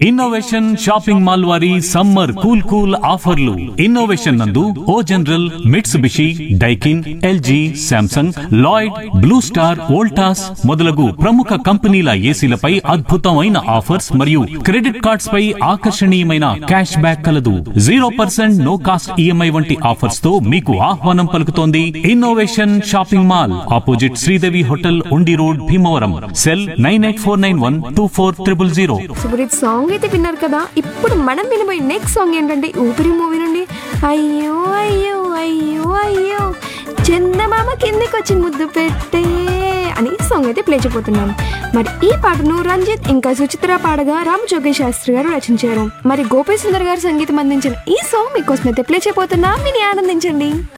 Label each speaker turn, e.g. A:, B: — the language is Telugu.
A: ఇన్నోవేషన్ షాపింగ్ మాల్ వారి సమ్మర్ కూల్ కూల్ ఆఫర్లు ఇన్నోవేషన్ నందు O General Mitsubishi Daikin LG Samsung Lloyd Blue Star Voltas మొదలగు ప్రముఖ కంపెనీల ఏసీలపై అద్భుతమైన ఆఫర్స్ మరియు క్రెడిట్ కార్డ్స్ పై ఆకర్షణీయమైన క్యాష్ బ్యాక్ కలదు zero percent no cost EMI వంటి ఆఫర్స్ తో మీకు ఆహ్వానం పలుకుతోంది innovation shopping mall opposite Sridevi hotel ఉండి road Bhimavaram cell nine eight four nine one two four triple zero
B: సుబ్రీత్ సాంగ్ అయితే విన్నారు కదా ఇప్పుడు మనం వినబోయే నెక్స్ట్ సాంగ్ ఏంటంటే ఊపిరి మూవీ నుండి అయ్యో అయ్యో అయ్యో అయ్యో చందమామ కిందికి వచ్చి ముద్దు పెట్టే అని సాంగ్ అయితే ప్లే చేయబోతున్నాను మరి ఈ పాటను రంజిత్ ఇంకా సుచిత్ర పాడగా రామ్ జోగి శాస్త్రి గారు రచించారు మరి గోపి సుందర్ గారు సంగీతం అందించిన ఈ సాంగ్ మీకోసం అయితే ప్లే చేయబోతున్నా మీరు ఆనందించండి